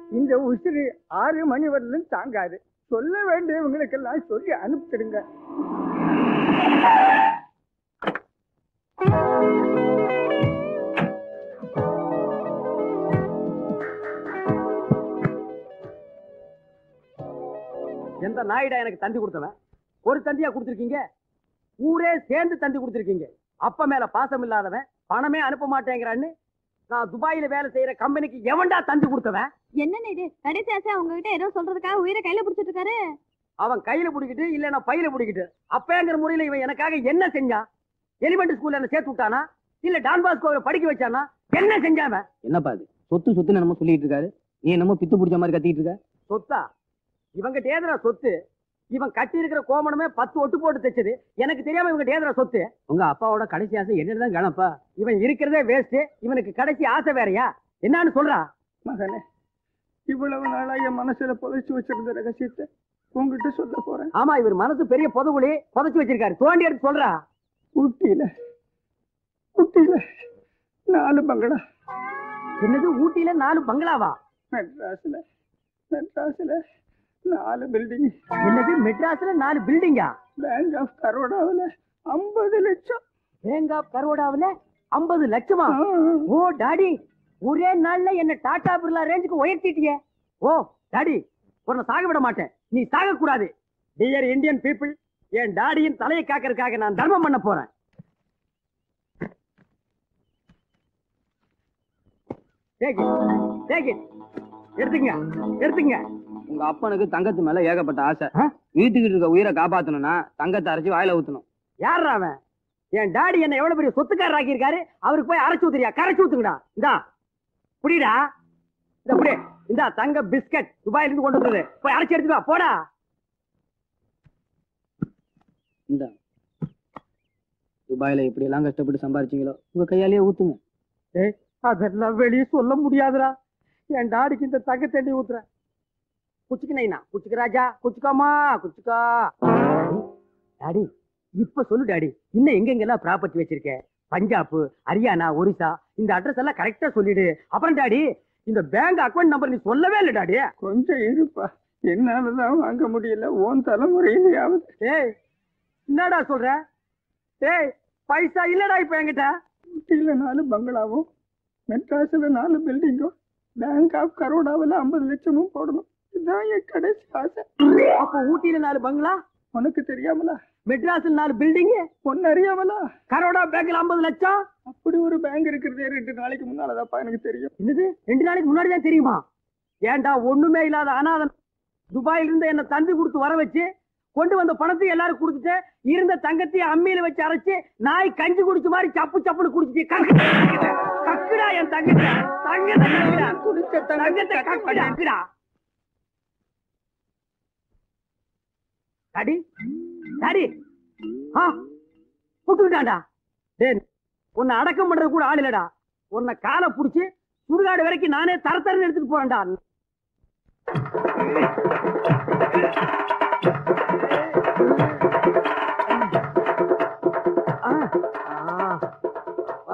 இந்த உசிறு ஆறு மணி வரலும் தாங்காது சொல்ல வேண்டியவங்களுக்கெல்லாம் சொல்லி அனுப்பிடுங்க எந்த நாயிடா எனக்கு தந்தி கொடுத்தவன் ஒரு தந்தியா கொடுத்துருக்கீங்க ஊரே சேர்ந்து தந்தி கொடுத்துருக்கீங்க அப்ப மேல பாசம் இல்லாதவன் பணமே அனுப்ப மாட்டேங்கிறான்னு நான் துபாயில வேலை செய்யற கம்பெனிக்கு எவன்டா தந்தி கொடுத்தவன் என்னன்னு இது கடைசி ஆசை உங்ககிட்ட ஏதோ சொல்றதுக்காக உயிரை கையில பிடிச்சிட்டு இருக்காரு அவன் கையில பிடிக்கிட்டு இல்ல நான் பையில பிடிக்கிட்டு அப்பங்கிற முறையில இவன் எனக்காக என்ன செஞ்சான் எலிமெண்ட் ஸ்கூல்ல என்ன சேர்த்து விட்டானா இல்ல டான் பாஸ்கோவை படிக்க வச்சானா என்ன செஞ்சான் அவன்? என்னப்பா அது சொத்து சொத்துன்னு என்னமோ சொல்லிட்டு இருக்காரு நீ என்னமோ பித்து பிடிச்ச மாதிரி கத்திட்டு இருக்க சொத்தா இவங்க தேதுற சொத்து இவன் கட்டி இருக்கிற கோமணமே பத்து ஒட்டு போட்டு தைச்சது எனக்கு தெரியாம இவங்க தேதுற சொத்து உங்க அப்பாவோட கடைசி ஆசை என்னதான் கணப்பா இவன் இருக்கிறதே வேஸ்ட் இவனுக்கு கடைசி ஆசை வேறயா என்னன்னு சொல்றான் மகனே இவ்வளவு நாளா என் மனசுல புதைச்சு வச்சிருந்த ரகசியத்தை உங்ககிட்ட சொல்ல போறேன் ஆமா இவர் மனசு பெரிய புதகுழி புதைச்சு வச்சிருக்காரு தோண்டி எடுத்து சொல்றா ஊட்டியில ஊட்டியில நாலு பங்களா என்னது ஊட்டியில நாலு பங்களாவா மெட்ராஸ்ல மெட்ராஸ்ல நாலு பில்டிங் என்னது மெட்ராஸ்ல நாலு பில்டிங்கா பேங்க் ஆஃப் கரோடாவில் ஐம்பது லட்சம் பேங்க் ஆஃப் கரோடாவுல ஐம்பது லட்சமா ஆ, ஓ டாடி ஒரே நாள்ல என்ன டாடா பிர்லா ரேஞ்சுக்கு உயர்த்திட்டியே ஓ டாடி உன்னை சாக விட மாட்டேன் நீ சாக கூடாது டியர் இந்தியன் பீப்புள் என் டாடியின் தலையை காக்கறதுக்காக நான் தர்மம் பண்ண போறேன் Take it. Take it. எடுத்துங்க எடுத்துங்க உங்க அப்பனுக்கு தங்கத்து மேல ஏகப்பட்ட ஆசை ஆ? வீட்டுக்கிட்டு இருக்க உயிரை காப்பாத்தணும்னா தங்கத்தை அரைச்சு வாயில ஊத்தணும் யாரா அவன் என் டாடி என்ன எவ்வளவு பெரிய சொத்துக்காரர் ஆக்கியிருக்காரு அவருக்கு போய் அரைச்சு ஊத்துறியா கரைச்சு ஊத்துங்கடா இந்தா புடிடா இந்த புடி இந்தா தங்க பிஸ்கட் துபாயில இருந்து கொண்டு வந்தது போய் அரைச்சு எடுத்துட்டு வா போடா இந்த துபாயில இப்படி எல்லாம் கஷ்டப்பட்டு சம்பாரிச்சீங்களோ உங்க கையாலேயே ஊத்துங்க ஏய் அதெல்லாம் வெளியே சொல்ல முடியாதுடா என் டாடிக்கு இந்த தங்க தண்ணி ஊத்துறேன் குச்சிக்கு நைனா குச்சிக்கு ராஜா குச்சிக்காமா குச்சிக்கா டாடி இப்ப சொல்லு டாடி இன்னும் எங்கெங்கெல்லாம் ப்ராப்பர்ட்டி வச்சிருக்க பஞ்சாப் ஹரியானா ஒரிசா இந்த அட்ரஸ் எல்லாம் கரெக்டா சொல்லிடு அப்புறம் டாடி இந்த பேங்க் அக்கவுண்ட் நம்பர் நீ சொல்லவே இல்லை டாடி கொஞ்சம் இருப்பா என்னாலதான் வாங்க முடியல ஓன் தலைமுறையிலேயாவது ஏய் என்னடா சொல்ற ஏய் பைசா இல்லடா இப்ப என்கிட்ட ஊட்டியில நாலு பங்களாவும் மெட்ராஸ்ல நாலு பில்டிங்கும் பேங்க் ஆஃப் கரோடாவில் ஐம்பது லட்சமும் போடணும் இதுதான் என் கடைசி ஆசை அப்ப ஊட்டியில நாலு பங்களா உனக்கு தெரியாமலா மெட்ராஸ்ல நாலு பில்டிங் ஒன்னு அறியாமலா கரோடா பேங்க்ல ஐம்பது லட்சம் அப்படி ஒரு பேங்க் இருக்கிறதே ரெண்டு நாளைக்கு முன்னாலதாப்பா எனக்கு தெரியும் என்னது ரெண்டு நாளைக்கு முன்னாடி தான் தெரியுமா ஏன்டா ஒண்ணுமே இல்லாத அனாதன் துபாயில இருந்து என்ன தந்தி கொடுத்து வர வச்சு கொண்டு வந்த பணத்தை எல்லாரும் கொடுத்துட்டு இருந்த தங்கத்தையும் அம்மியில வச்சு அரைச்சு நாய் கஞ்சி குடிச்ச மாதிரி சப்பு சப்புன்னு குடிச்சிட்டு கக்கு கக்குடா என் தங்கத்தை தங்கத்தை கக்குடா. குடிச்ச தங்கத்தை கக்குடா கக்குடா டாடி டாடி ஆ புட்டுக்கிட்டான்டா டேய் உன்னை அடக்கம் பண்றது கூட ஆள் இல்லடா உன்னை காலை புடிச்சு சுடுகாடு வரைக்கும் நானே தர தரன்னு எடுத்துட்டு போறேன்டா ஆ, ஆ, ஆ.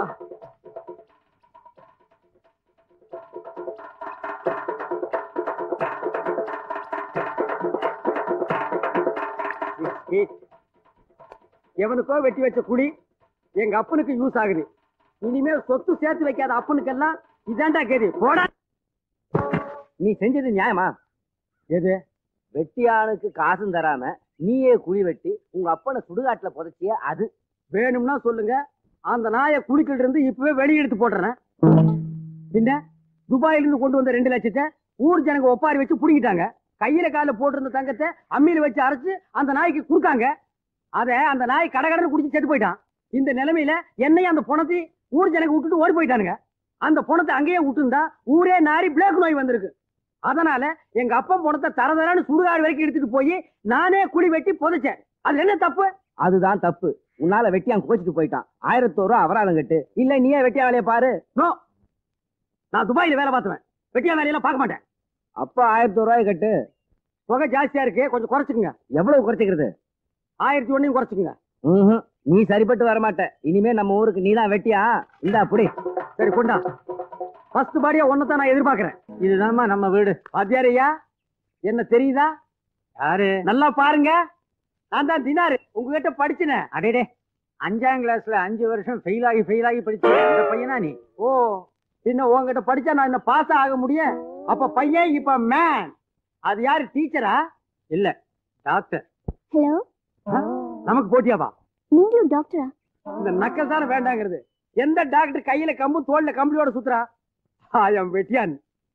ஏய், எவனுக்கோ வெட்டி வச்ச குழி எங்க அப்பனுக்கு யூஸ் ஆகுது இனிமேல் சொத்து சேர்த்து வைக்காத அப்பனுக்கெல்லாம் இதாண்டா கேது போடா நீ செஞ்சது நியாயமா எது வெட்டியானுக்கு காசும் தராம நீயே குழி வெட்டி உங்க அப்பனை சுடுகாட்டுல புதைச்சிய அது வேணும்னா சொல்லுங்க அந்த நாயை குழிக்கிட்டு இருந்து இப்பவே வெளியே எடுத்து போட்டுறேன் பின்ன துபாயில இருந்து கொண்டு வந்த ரெண்டு லட்சத்தை ஊர் ஜனங்க ஒப்பாரி வச்சு புடிங்கிட்டாங்க கையில கால போட்டிருந்த தங்கத்தை அம்மியில வச்சு அரைச்சு அந்த நாய்க்கு கொடுத்தாங்க அத அந்த நாய் கடகடன்னு குடிச்சு செத்து போயிட்டான் இந்த நிலைமையில என்னையும் அந்த பணத்தை ஊர் ஜனங்க விட்டுட்டு ஓடி போயிட்டானுங்க அந்த பணத்தை அங்கேயே விட்டுருந்தா ஊரே நாரி பிளேக் நோய் வந்திருக்கு அதனால எங்க அப்பா பணத்தை தரதரான்னு சுடுகாடு வரைக்கும் எடுத்துட்டு போய் நானே குழி வெட்டி புதைச்சேன் அது என்ன தப்பு அதுதான் தப்பு உன்னால வெட்டியான் கோச்சிட்டு போயிட்டான் ஆயிரத்தோரு ரூபா அபராதம் கட்டு இல்ல நீயே வெட்டியா வேலையை பாரு நோ நான் துபாயில வேலை பார்த்துவேன் வெட்டியா வேலையெல்லாம் பார்க்க மாட்டேன் அப்ப ஆயிரத்தி ரூபாய் கட்டு தொகை ஜாஸ்தியா இருக்கு கொஞ்சம் குறைச்சுக்குங்க எவ்வளவு குறைச்சிக்கிறது ஆயிரத்தி ஒன்னையும் குறைச்சுக்குங்க ம்ஹும். நீ சரிப்பட்டு வர மாட்ட இனிமே நம்ம ஊருக்கு நீதான் வெட்டியா இந்தா புடி சரி கொண்டா ஃபர்ஸ்ட் பாடியா ஒன்னதான் நான் எதிர்பார்க்கறேன் இதுதாம்மா நம்ம வீடு பாத்தியாரையா என்ன தெரியுதா யாரு நல்லா பாருங்க நான் தான் தினாரு உங்ககிட்ட படிச்சினேன் அடேடே அஞ்சாம் கிளாஸ்ல அஞ்சு வருஷம் ஃபெயில் ஆகி ஃபெயில் ஆகி படிச்ச அந்த பையனா நீ ஓ பின்ன உங்ககிட்ட படிச்சா நான் என்ன பாஸ் ஆக முடியும் அப்ப பையன் இப்ப மேன் அது யாரு டீச்சரா இல்ல டாக்டர் ஹலோ நமக்கு போட்டியாவா நீங்களும் டாக்டரா இந்த நக்கல் தானே வேண்டாங்கிறது எந்த டாக்டர் கையில கம்பு தோல்ல கம்பளியோட சுத்துறா ஆயம் வெட்டியான்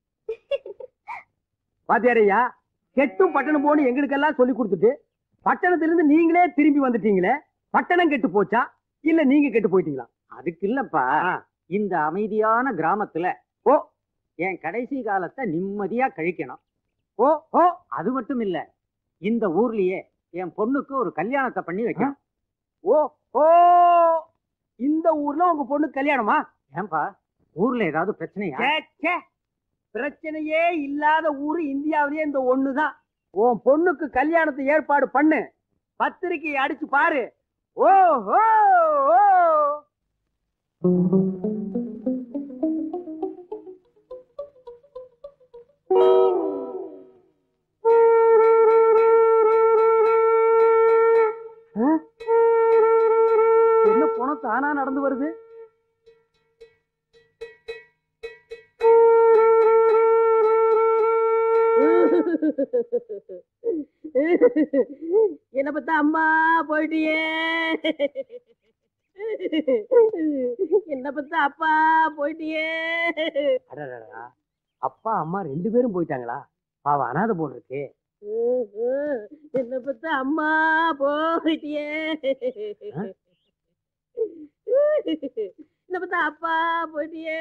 பாத்தியாரையா கெட்டும் பட்டணம் போன்னு எங்களுக்கெல்லாம் சொல்லி கொடுத்துட்டு பட்டணத்திலிருந்து நீங்களே திரும்பி வந்துட்டீங்களே பட்டணம் கெட்டு போச்சா இல்ல நீங்க கெட்டு போயிட்டீங்களா அதுக்கு இல்லப்பா ஆ. இந்த அமைதியான கிராமத்துல ஓ என் கடைசி காலத்தை நிம்மதியா கழிக்கணும் ஓ ஓ அது மட்டும் இல்ல இந்த ஊர்லயே என் பொண்ணுக்கு ஒரு கல்யாணத்தை பண்ணி வைக்கணும் ஓ ஓ இந்த ஊர்ல உங்க பொண்ணு கல்யாணமா ஏன்பா ஊர்ல ஏதாவது பிரச்சனையா ச்சே, ச்சே. பிரச்சனையே இல்லாத ஊரு இந்தியாவிலேயே இந்த ஒண்ணுதான் உன் பொண்ணுக்கு கல்யாணத்தை ஏற்பாடு பண்ணு பத்திரிக்கை அடிச்சு பாரு ஓ ஓ ஓ ஆ? என்ன பணம் தானா நடந்து வருது என்ன பத்தா அம்மா போயிட்டியே என்ன பத்தா அப்பா போயிட்டியே அடடடா அப்பா அம்மா ரெண்டு பேரும் போயிட்டாங்களா பாவ அனாதை போல் இருக்கு என்ன பத்தா அம்மா போயிட்டியே என்ன பத்தா அப்பா போயிட்டியே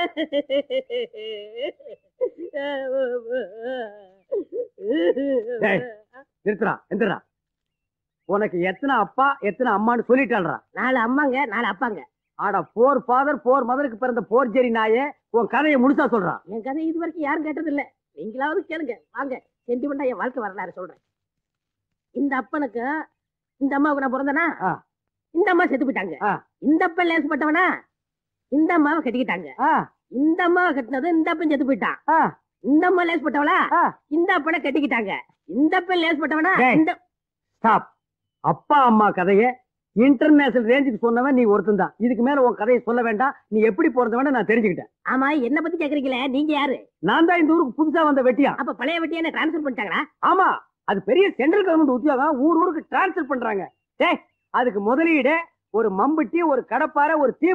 டேய். நிறுத்துறா எந்திரா உனக்கு எத்தனை அப்பா எத்தனை அம்மான்னு சொல்லிட்டாள்றா நாலு அம்மாங்க நாலு அப்பாங்க ஆடா போர் ஃபாதர் போர் மதருக்கு பிறந்த போர் ஜெரி நாயே உன் கதையை முழுசா சொல்றான் என் கதை இது வரைக்கும் யாரும் கேட்டது இல்ல நீங்களாவது கேளுங்க வாங்க சென்டிமெண்டா என் வாழ்க்கை வரலாறு சொல்றேன் இந்த அப்பனுக்கு இந்த அம்மாவுக்கு நான் பிறந்தனா ஆ. இந்த அம்மா செத்து போயிட்டாங்க ஆ. இந்த அப்பன் லேசப்பட்டவனா இந்த அம்மாவை கட்டிக்கிட்டாங்க ஆ, இந்த அம்மாவை கட்டினது இந்த அப்பன் செத்து போயிட்டான் ஆ, இந்த அம்மா லேசப்பட்டவளா ஆ. இந்த அப்பனை கட்டிக்கிட்டாங்க இந்த அப்பன் லேசப்பட்டவனா டேய். இந்த ஸ்டாப் அப்பா அம்மா கதையை இன்டர்நேஷனல் ரேஞ்சுக்கு சொன்னவன் நீ ஒருத்தன் தான் இதுக்கு மேல உன் கதையை சொல்ல வேண்டாம் நீ எப்படி பிறந்தவன நான் தெரிஞ்சுக்கிட்டேன் ஆமா என்ன பத்தி கேக்குறீங்களே நீங்க யாரு நான் தான் இந்த ஊருக்கு புதுசா வந்த வெட்டியா அப்ப பழைய வெட்டியை என்ன டிரான்ஸ்பர் பண்ணிட்டாங்களா ஆமா அது பெரிய சென்ட்ரல் கவர்மெண்ட் உத்தியோகம் ஊர் ஊருக்கு டிரான்ஸ்ஃபர் பண்றாங்க டேய் அதுக்கு முதலீடு ஒரு மம்பட்டி ஒரு கடப்பாரை ஒரு தீ